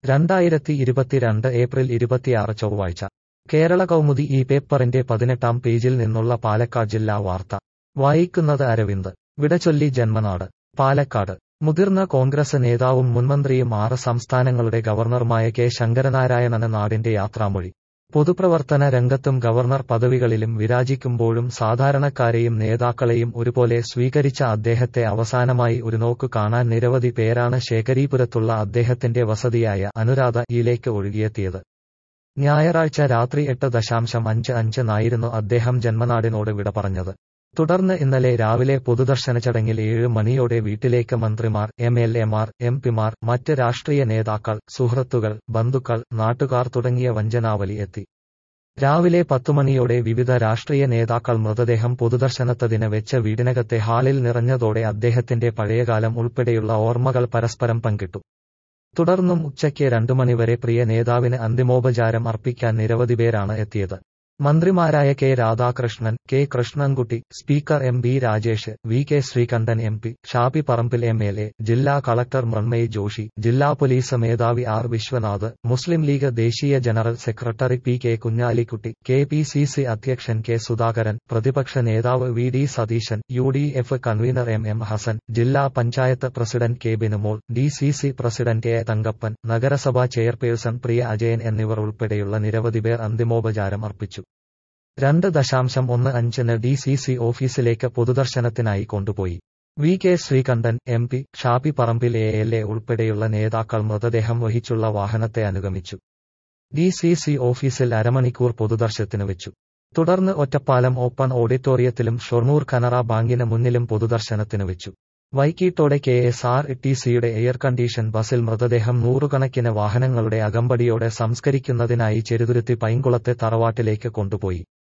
രണ്ടായിരത്തി ഇരുപത്തിരണ്ട് ഏപ്രിൽ ഇരുപത്തിയാറ് ചൊവ്വാഴ്ച കേരള കൗമുദി ഈ പേപ്പറിന്റെ പതിനെട്ടാം പേജിൽ നിന്നുള്ള പാലക്കാട് ജില്ലാ വാർത്ത വായിക്കുന്നത് അരവിന്ദ് വിടചൊല്ലി ജന്മനാട് പാലക്കാട് മുതിർന്ന കോൺഗ്രസ് നേതാവും മുൻമന്ത്രിയും ആറ് സംസ്ഥാനങ്ങളുടെ ഗവർണറുമായ കെ ശങ്കരനാരായണന് നാടിന്റെ യാത്രാമൊഴി പൊതുപ്രവർത്തന രംഗത്തും ഗവർണർ പദവികളിലും വിരാജിക്കുമ്പോഴും സാധാരണക്കാരെയും നേതാക്കളെയും ഒരുപോലെ സ്വീകരിച്ച അദ്ദേഹത്തെ അവസാനമായി ഒരു നോക്കു കാണാൻ നിരവധി പേരാണ് ശേഖരീപുരത്തുള്ള അദ്ദേഹത്തിന്റെ വസതിയായ അനുരാധ യിലേക്ക് ഒഴുകിയെത്തിയത് ഞായറാഴ്ച രാത്രി എട്ട് ദശാംശം അഞ്ച് അഞ്ചിനായിരുന്നു അദ്ദേഹം ജന്മനാടിനോട് വിട പറഞ്ഞത് തുടർന്ന് ഇന്നലെ രാവിലെ പൊതുദർശന ചടങ്ങിൽ ഏഴ് മണിയോടെ വീട്ടിലേക്ക് മന്ത്രിമാർ എം എൽ എമാർ എം പിമാർ മറ്റ് രാഷ്ട്രീയ നേതാക്കൾ സുഹൃത്തുക്കൾ ബന്ധുക്കൾ നാട്ടുകാർ തുടങ്ങിയ വഞ്ചനാവലി എത്തി രാവിലെ പത്തുമണിയോടെ വിവിധ രാഷ്ട്രീയ നേതാക്കൾ മൃതദേഹം പൊതുദർശനത്തതിന് വെച്ച വീടിനകത്തെ ഹാളിൽ നിറഞ്ഞതോടെ അദ്ദേഹത്തിന്റെ പഴയകാലം ഉൾപ്പെടെയുള്ള ഓർമ്മകൾ പരസ്പരം പങ്കിട്ടു തുടർന്നും ഉച്ചയ്ക്ക് രണ്ടു മണിവരെ പ്രിയ നേതാവിന് അന്തിമോപചാരം അർപ്പിക്കാൻ നിരവധി പേരാണ് എത്തിയത് മന്ത്രിമാരായ K Radhakrishnan K Krishnankutty speaker M B Rajesh V K Sreekandan M P Shafi Parambil M L A ജില്ലാ കളക്ടർ മൃണ്മയ് ജോഷി ജില്ലാ പോലീസ് മേധാവി ആർ വിശ്വനാഥ് മുസ്ലിം ലീഗ് ദേശീയ general secretary P K Kunhalikutty K P C C അധ്യക്ഷൻ കെ സുധാകരൻ പ്രതിപക്ഷ നേതാവ് V D Satheesan U D F convener M M Hassan ജില്ലാ panchayat president K Binumol D C C president A Thankappan നഗരസഭാ chairperson പ്രിയ അജയൻ എന്നിവർ ഉൾപ്പെടെയുള്ള നിരവധി പേർ അന്തിമോപചാരം അർപ്പിച്ചു രണ്ട് ദശാംശം ഒന്ന് അഞ്ചിന് ഡി സി സി ഓഫീസിലേക്ക് പൊതുദർശനത്തിനായി കൊണ്ടുപോയി V K Sreekandan M P Shafi Parambil A L A ഉൾപ്പെടെയുള്ള നേതാക്കൾ മൃതദേഹം വഹിച്ചുള്ള വാഹനത്തെ അനുഗമിച്ചു ഡി സി സി ഓഫീസിൽ അരമണിക്കൂർ പൊതുദർശനത്തിന് വെച്ചു തുടർന്ന് ഒറ്റപ്പാലം ഓപ്പൺ ഓഡിറ്റോറിയത്തിലും ഷൊർണൂർ കനറ ബാങ്കിന് മുന്നിലും പൊതുദർശനത്തിന് വെച്ചു വൈകിട്ടോടെ കെ എസ് ആർ ടി സിയുടെ എയർ കണ്ടീഷൻ ബസിൽ മൃതദേഹം നൂറുകണക്കിന് വാഹനങ്ങളുടെ അകമ്പടിയോടെ സംസ്കരിക്കുന്നതിനായി ചെറുതുരുത്തി പൈങ്കുളത്തെ തറവാട്ടിലേക്ക് കൊണ്ടുപോയി